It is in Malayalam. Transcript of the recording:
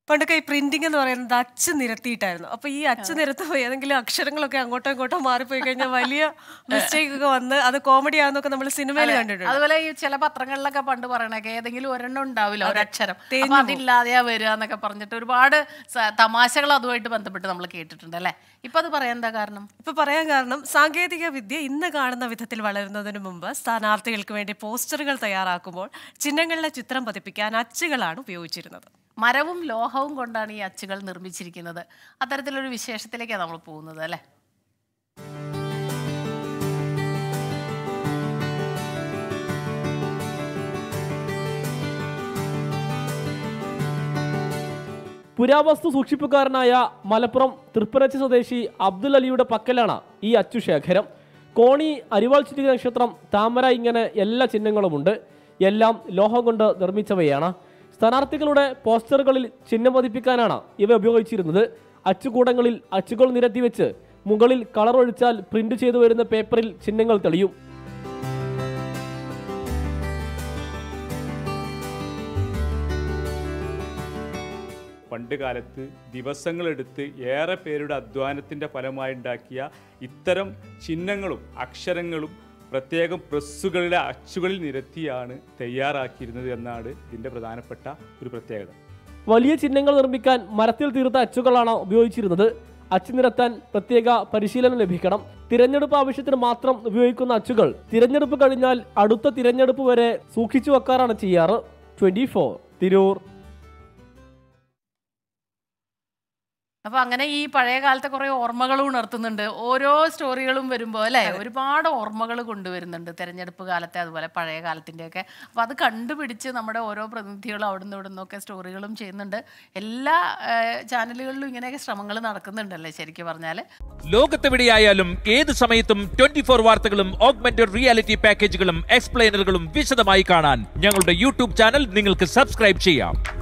പണ്ടൊക്കെ ഈ പ്രിന്റിംഗ് എന്ന് പറയുന്നത് അച്ച് നിരത്തിയിട്ടായിരുന്നു അപ്പൊ ഈ അച്ച് നിരത്തുമ്പോൾ ഏതെങ്കിലും അക്ഷരങ്ങളൊക്കെ അങ്ങോട്ടോ ഇങ്ങോട്ടോ മാറിപ്പോയി കഴിഞ്ഞാൽ വലിയ മിസ്റ്റേക്ക് ഒക്കെ വന്ന് അത് കോമഡി ആണെന്നൊക്കെ നമ്മൾ സിനിമയിൽ കണ്ടിട്ടുണ്ട് അതുപോലെ ഈ ചില പത്രങ്ങളിലൊക്കെ പണ്ട് പറയണൊക്കെ ഏതെങ്കിലും ഒരെണ്ണം ഉണ്ടാവില്ല ഒരക്ഷരം അപ്പൊ അതില്ലാതെയാ വരിക എന്നൊക്കെ പറഞ്ഞിട്ട് ഒരുപാട് സ- തമാശകൾ അതുമായിട്ട് ബന്ധപ്പെട്ട് നമ്മൾ കേട്ടിട്ടുണ്ട് അല്ലേ ഇപ്പൊ അത് പറയാൻ എന്താ കാരണം ഇപ്പൊ പറയാൻ കാരണം സാങ്കേതിക വിദ്യ ഇന്ന് കാണുന്ന വിധത്തിൽ വളരുന്നതിന് മുമ്പ് സ്ഥാനാർത്ഥികൾക്ക് വേണ്ടി പോസ്റ്ററുകൾ തയ്യാറാക്കുമ്പോൾ ചിഹ്നങ്ങളിലെ ചിത്രം പതിപ്പിക്കാൻ അച്ചുകളാണ് ഉപയോഗിച്ചിരുന്നത് മരവും ലോഹവും കൊണ്ടാണ് ഈ അച്ചുകൾ നിർമ്മിച്ചിരിക്കുന്നത് അത്തരത്തിലൊരു വിശേഷത്തിലേക്കാണ് നമ്മൾ പോകുന്നത് അല്ലേ പുരാവസ്തു സൂക്ഷിപ്പുകാരനായ മലപ്പുറം തൃപ്പനച്ചി സ്വദേശി അബ്ദുൽ അലിയുടെ പക്കലാണ് ഈ അച്ചുശേഖരം കോണി അരിവാൾ ചുറ്റി നക്ഷത്രം താമര ഇങ്ങനെ എല്ലാ ചിഹ്നങ്ങളുമുണ്ട് എല്ലാം ലോഹം കൊണ്ട് നിർമ്മിച്ചവയാണ് സ്ഥാനാർത്ഥികളുടെ പോസ്റ്ററുകളിൽ ചിഹ്നം പതിപ്പിക്കാനാണ് ഇവ ഉപയോഗിച്ചിരുന്നത് അച്ചുകൂടങ്ങളിൽ അച്ചുകൾ നിരത്തി വെച്ച് മുകളിൽ കളർ ഒഴിച്ചാൽ പ്രിന്റ് ചെയ്തു വരുന്ന പേപ്പറിൽ ചിഹ്നങ്ങൾ തെളിയും പണ്ട് കാലത്ത് ദിവസങ്ങളെടുത്ത് ഏറെ പേരുടെ അധ്വാനത്തിൻ്റെ ഫലമായി ഉണ്ടാക്കിയ ഇത്തരം ചിഹ്നങ്ങളും അക്ഷരങ്ങളും പ്രത്യേകം പ്രസ്സുകളിലെ അച്ചുകളിൽ നിരത്തിയാണ് തയ്യാറാക്കിയിരുന്നത് എന്നാണ് ഇതിൻ്റെ പ്രധാനപ്പെട്ട ഒരു പ്രത്യേകത വലിയ ചിഹ്നങ്ങൾ നിർമ്മിക്കാൻ മരത്തിൽ തീർത്ത അച്ചുകളാണ് ഉപയോഗിച്ചിരുന്നത് അച്ചു നിരത്താൻ പ്രത്യേക പരിശീലനം ലഭിക്കണം തിരഞ്ഞെടുപ്പ് ആവശ്യത്തിന് മാത്രം ഉപയോഗിക്കുന്ന അച്ചുകൾ തിരഞ്ഞെടുപ്പ് കഴിഞ്ഞാൽ അടുത്ത തിരഞ്ഞെടുപ്പ് വരെ സൂക്ഷിച്ചു വെക്കാറാണ് ചെയ്യാറ് ട്വന്റി ഫോർ തിരൂർ അപ്പൊ അങ്ങനെ ഈ പഴയ കാലത്തെ കുറെ ഓർമ്മകൾ ഉണർത്തുന്നുണ്ട് ഓരോ സ്റ്റോറികളും വരുമ്പോൾ അല്ലെ ഒരുപാട് ഓർമ്മകൾ കൊണ്ടുവരുന്നുണ്ട് തെരഞ്ഞെടുപ്പ് കാലത്തെ അതുപോലെ പഴയ കാലത്തിന്റെ ഒക്കെ അപ്പൊ അത് കണ്ടുപിടിച്ച് നമ്മുടെ ഓരോ പ്രതിനിധികളും അവിടെ നിന്ന് ഇവിടെ നിന്നൊക്കെ സ്റ്റോറികളും ചെയ്യുന്നുണ്ട് എല്ലാ ഏഹ്, ചാനലുകളിലും ഇങ്ങനെയൊക്കെ ശ്രമങ്ങൾ നടക്കുന്നുണ്ടല്ലേ ശരിക്കും പറഞ്ഞാൽ ലോകത്തെവിടെയായാലും ഏത് സമയത്തും ട്വന്റി ഫോർ വാർത്തകളും ഓഗ്മെന്റഡ് റിയാലിറ്റി പാക്കേജുകളും എക്സ്പ്ലെയിനറുകളും വിശദമായി കാണാൻ ഞങ്ങളുടെ യൂട്യൂബ് ചാനൽ നിങ്ങൾക്ക് സബ്സ്ക്രൈബ് ചെയ്യാം